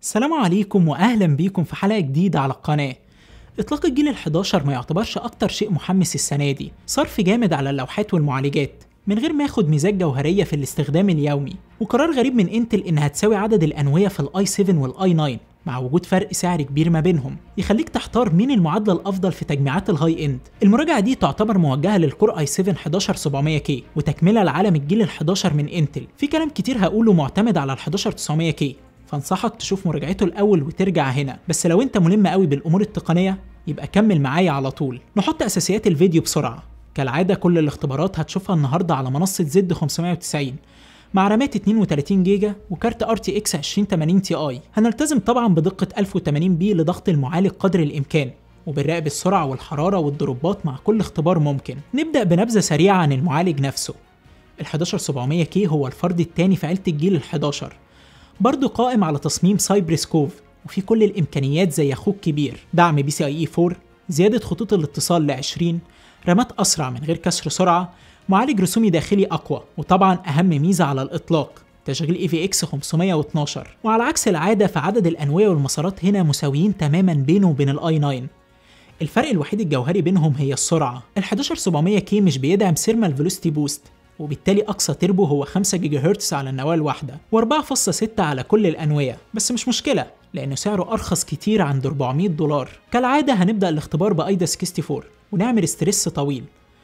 السلام عليكم واهلا بيكم في حلقه جديده على القناه اطلاق الجيل ال11 ما يعتبرش اكتر شيء محمس السنه دي صرف جامد على اللوحات والمعالجات من غير ما ياخد ميزات جوهريه في الاستخدام اليومي وقرار غريب من انتل انها تساوي عدد الانويه في الاي 7 والاي 9 مع وجود فرق سعر كبير ما بينهم يخليك تحتار مين المعادله الافضل في تجميعات الهاي اند المراجعه دي تعتبر موجهه للكور اي 7 11700K وتكمله لعالم الجيل ال11 من انتل في كلام كتير هقوله معتمد على ال 11900K فانصحك تشوف مراجعته الاول وترجع هنا بس لو انت ملم قوي بالامور التقنيه يبقى كمل معايا على طول نحط اساسيات الفيديو بسرعه كالعاده كل الاختبارات هتشوفها النهارده على منصه زد 590 مع رامات 32 جيجا وكارت ار تي اكس 2080 تي اي هنلتزم طبعا بدقه 1080 بي لضغط المعالج قدر الامكان وبنراقب السرعه والحراره والضربات مع كل اختبار ممكن نبدا بنبذه سريعه عن المعالج نفسه ال 11700K هو الفرد الثاني في عيله الجيل ال11 برضه قائم على تصميم سايبرس كوف وفي كل الامكانيات زي اخوك كبير دعم بي سي اي اي 4 زياده خطوط الاتصال ل 20 رامات اسرع من غير كسر سرعه معالج رسومي داخلي اقوى وطبعا اهم ميزه على الاطلاق تشغيل اي في اكس 512 وعلى عكس العاده فعدد الانويه والمسارات هنا مساويين تماما بينه وبين الاي 9 الفرق الوحيد الجوهري بينهم هي السرعه ال 11700K مش بيدعم سيرمال فيلوسيتي بوست وبالتالي أقصى تربو هو 5 جيجا هرتز على النواة الواحدة و4.6 على كل الأنوية بس مش مشكلة لأنه سعره أرخص كتير عند 400 دولار كالعادة هنبدأ الاختبار بأيدا 64 ونعمل ستريس طويل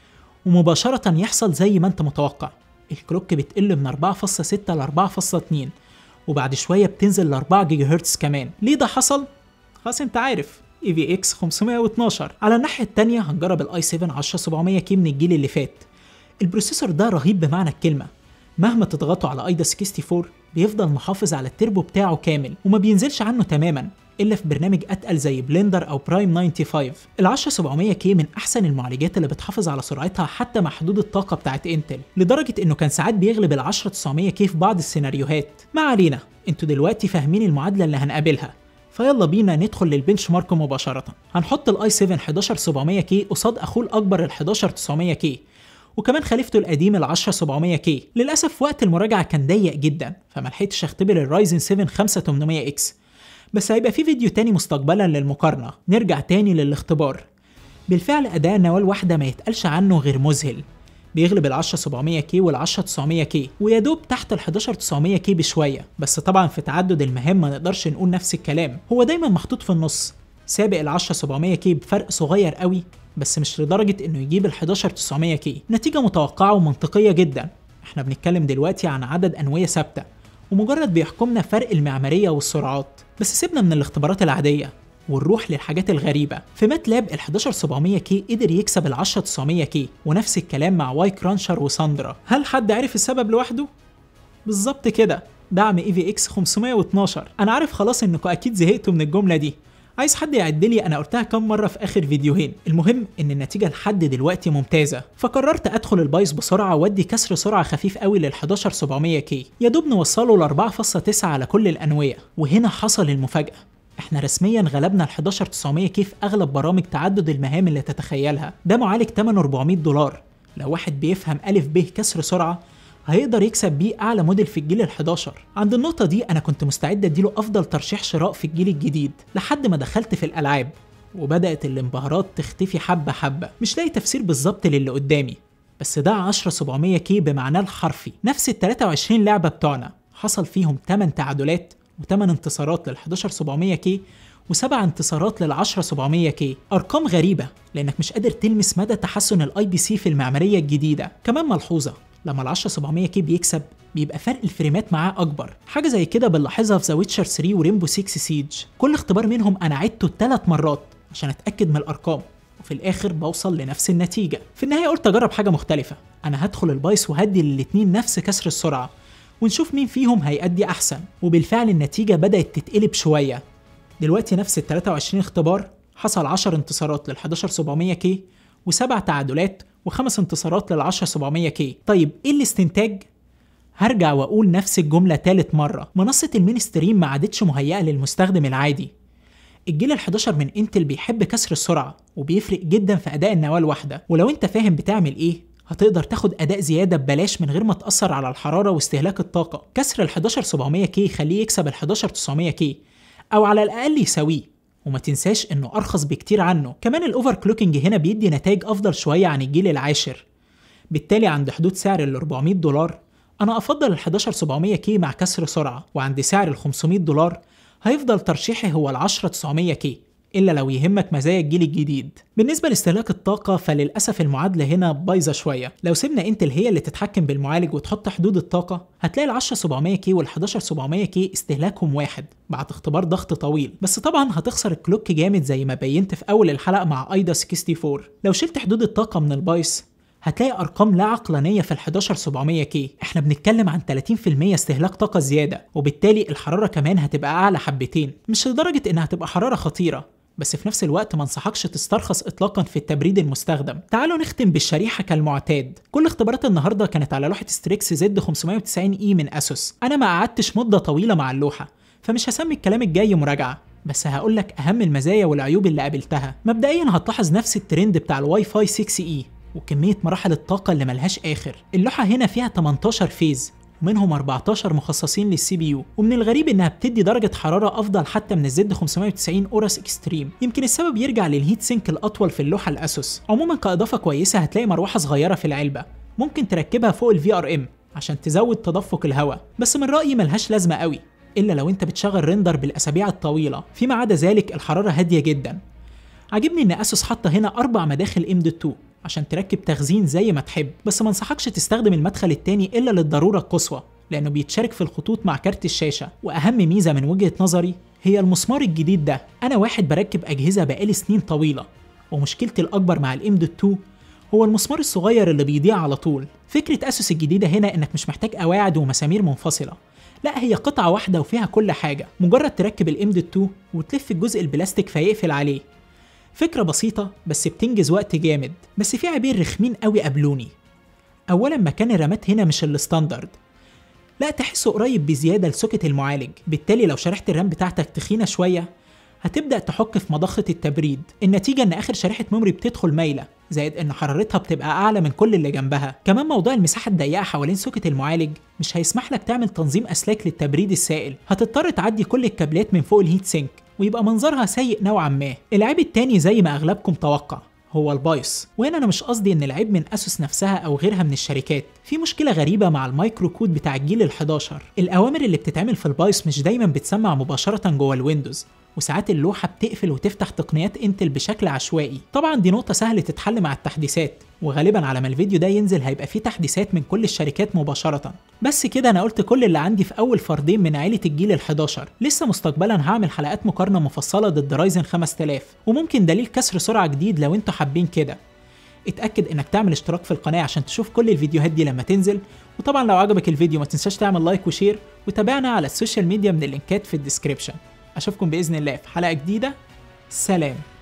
ومباشرة يحصل زي ما أنت متوقع الكلوك بتقل من 4.6 ل 4.2 وبعد شوية بتنزل ل 4 جيجا هرتز كمان ليه ده حصل؟ خلاص انت عارف اي في اكس 512 على الناحية التانية هنجرب الاي 7 10700 من الجيل اللي فات البروسيسور ده رهيب بمعنى الكلمة مهما تضغطوا على ايدا 64 بيفضل محافظ على التربو بتاعه كامل وما بينزلش عنه تماما الا في برنامج اتقل زي بلندر او برايم 95 ال 10700K من احسن المعالجات اللي بتحافظ على سرعتها حتى مع حدود الطاقه بتاعت انتل لدرجه انه كان ساعات بيغلب ال 10900K في بعض السيناريوهات ما علينا انتوا دلوقتي فاهمين المعادله اللي هنقابلها فيلا بينا ندخل للبنش مارك مباشره هنحط الاي 7 11700K قصاد اخوه الاكبر ال 11900K وكمان خليفته القديم ال 10700K للاسف وقت المراجعه كان ضيق جدا فما لحقتش اختبر الرايزن 7 5800X بس هيبقى في فيديو تاني مستقبلا للمقارنه نرجع تاني للاختبار بالفعل اداء النواه الواحده ما يتقالش عنه غير مذهل بيغلب ال 10700K وال 10900K ويا دوب تحت ال 11900K بشويه بس طبعا في تعدد المهام ما نقدرش نقول نفس الكلام هو دايما محطوط في النص سابق ال 10700K بفرق صغير قوي بس مش لدرجة انه يجيب ال 11900K نتيجة متوقعة ومنطقية جدا احنا بنتكلم دلوقتي عن عدد أنوية ثابتة ومجرد بيحكمنا فرق المعمارية والسرعات بس سيبنا من الاختبارات العادية ونروح للحاجات الغريبة في ماتلاب ال 11700K قدر يكسب ال 10900K ونفس الكلام مع واي كرانشر وساندرا هل حد عرف السبب لوحده؟ بالظبط كده دعم اي في اكس 512 انا عارف خلاص انكم اكيد زهقتوا من الجملة دي عايز حد يعد لي انا قلتها كام مره في اخر فيديوهين المهم ان النتيجه لحد دلوقتي ممتازه فقررت ادخل البايظ بسرعه وادي كسر سرعه خفيف قوي لل 11700K يا دوب نوصله ل 4.9 على كل الانويه وهنا حصل المفاجاه احنا رسميا غلبنا ال 11900K في اغلب برامج تعدد المهام اللي تتخيلها ده معالج ثمنه 400 دولار لو واحد بيفهم الف ب كسر سرعه هيقدر يكسب بيه اعلى موديل في الجيل ال11 عند النقطه دي انا كنت مستعد اديله افضل ترشيح شراء في الجيل الجديد لحد ما دخلت في الالعاب وبدات الانبهارات تختفي حبه حبه مش لاقي تفسير بالظبط للي قدامي بس ده 10700K بمعناه الحرفي نفس ال 23 لعبه بتوعنا حصل فيهم 8 تعادلات و8 انتصارات لل 11700K وسبع انتصارات لل 10700K ارقام غريبه لانك مش قادر تلمس مدى تحسن الاي بي سي في المعماريه الجديده كمان ملحوظه لما ال 10700K بيكسب بيبقى فرق الفريمات معاه اكبر حاجه زي كده بنلاحظها في ذا ويتشر 3 وريمبو 6 سيج كل اختبار منهم انا عدته ثلاث مرات عشان اتاكد من الارقام وفي الاخر بوصل لنفس النتيجه في النهايه قلت اجرب حاجه مختلفه انا هدخل البايس وهدي للاتنين نفس كسر السرعه ونشوف مين فيهم هيأدي احسن وبالفعل النتيجه بدات تتقلب شويه دلوقتي نفس ال 23 اختبار حصل 10 انتصارات لل 11700K وسبع تعادلات وخمس انتصارات لل 10700K طيب ايه الاستنتاج هرجع واقول نفس الجمله تالت مره منصه المينستريم ما عادتش مهيئه للمستخدم العادي الجيل ال11 من انتل بيحب كسر السرعه وبيفرق جدا في اداء النواه الواحده ولو انت فاهم بتعمل ايه هتقدر تاخد اداء زياده ببلاش من غير ما تاثر على الحراره واستهلاك الطاقه كسر ال 11700K يخليه يكسب ال 11900K او على الاقل يساويه وما تنساش انه ارخص بكتير عنه كمان الاوفر كلوكينج هنا بيدي نتائج افضل شويه عن الجيل العاشر بالتالي عند حدود سعر ال 400 دولار انا افضل ال 11700 كي مع كسر سرعه وعند سعر ال 500 دولار هيفضل ترشيحي هو ال 10900 كي الا لو يهمك مزايا الجيل الجديد بالنسبه لاستهلاك الطاقه فللاسف المعادله هنا بايظه شويه لو سيبنا انتل هي اللي تتحكم بالمعالج وتحط حدود الطاقه هتلاقي ال 10700 كي وال 11700 كي استهلاكهم واحد بعد اختبار ضغط طويل بس طبعا هتخسر الكلوك جامد زي ما بينت في اول الحلقه مع ايدا 64 لو شلت حدود الطاقه من البايس هتلاقي ارقام لا عقلانيه في ال 11700 كي احنا بنتكلم عن 30% استهلاك طاقه زياده وبالتالي الحراره كمان هتبقى اعلى حبتين مش لدرجه انها تبقى حراره خطيره بس في نفس الوقت ما انصحكش تسترخص اطلاقا في التبريد المستخدم تعالوا نختم بالشريحه كالمعتاد كل اختبارات النهارده كانت على لوحه ستريكس زد 590 اي من اسوس انا ما قعدتش مده طويله مع اللوحه فمش هسمي الكلام الجاي مراجعه بس هقول لك اهم المزايا والعيوب اللي قابلتها مبدئيا هتلاحظ نفس الترند بتاع الواي فاي 6 اي وكميه مراحل الطاقه اللي ملهاش اخر اللوحه هنا فيها 18 فيز ومنهم 14 مخصصين للسي بي يو ومن الغريب انها بتدي درجه حراره افضل حتى من الزد 590 اورس اكستريم يمكن السبب يرجع للهيت سينك الاطول في اللوحه الاسوس عموما كاضافه كويسه هتلاقي مروحه صغيره في العلبه ممكن تركبها فوق الفي ار ام عشان تزود تدفق الهواء بس من رايي ملهاش لازمه قوي الا لو انت بتشغل ريندر بالاسابيع الطويله فيما عدا ذلك الحراره هاديه جدا عجبني ان اسوس حاطه هنا اربع مداخل ام 2 عشان تركب تخزين زي ما تحب بس ما انصحكش تستخدم المدخل التاني الا للضروره القصوى لانه بيتشارك في الخطوط مع كارت الشاشه واهم ميزه من وجهه نظري هي المسمار الجديد ده انا واحد بركب اجهزه بقالي سنين طويله ومشكلتي الاكبر مع الام دوت 2 هو المسمار الصغير اللي بيضيع على طول فكره اسوس الجديده هنا انك مش محتاج قواعد ومسامير منفصله لا هي قطعه واحده وفيها كل حاجه مجرد تركب الام دوت 2 وتلف الجزء البلاستيك فيقفل عليه فكرة بسيطة بس بتنجز وقت جامد بس في عيبين رخمين قوي قابلوني أولا مكان الرامات هنا مش الستاندرد لا تحسه قريب بزيادة لسوكت المعالج بالتالي لو شريحة الرام بتاعتك تخينة شوية هتبدأ تحك في مضخة التبريد النتيجة إن آخر شريحة ميموري بتدخل مايلة زائد إن حرارتها بتبقى أعلى من كل اللي جنبها كمان موضوع المساحة الضيقة حوالين سوكت المعالج مش هيسمح لك تعمل تنظيم أسلاك للتبريد السائل هتضطر تعدي كل الكابلات من فوق الهيت سينك ويبقى منظرها سيء نوعا ما العيب التاني زي ما اغلبكم توقع هو البايس وهنا انا مش قصدي ان العيب من اسوس نفسها او غيرها من الشركات في مشكله غريبه مع المايكرو كود بتاع الجيل ال11 الاوامر اللي بتتعمل في البايس مش دايما بتسمع مباشره جوه الويندوز وساعات اللوحه بتقفل وتفتح تقنيات انتل بشكل عشوائي طبعا دي نقطه سهل تتحل مع التحديثات وغالبا على ما الفيديو ده ينزل هيبقى فيه تحديثات من كل الشركات مباشرة بس كده انا قلت كل اللي عندي في اول فردين من عيلة الجيل ال11 لسه مستقبلا هعمل حلقات مقارنة مفصلة ضد رايزن 5000 وممكن دليل كسر سرعة جديد لو انتوا حابين كده اتأكد انك تعمل اشتراك في القناة عشان تشوف كل الفيديوهات دي لما تنزل وطبعا لو عجبك الفيديو ما تنساش تعمل لايك وشير وتابعنا على السوشيال ميديا من اللينكات في الديسكريبشن اشوفكم باذن الله في حلقة جديدة سلام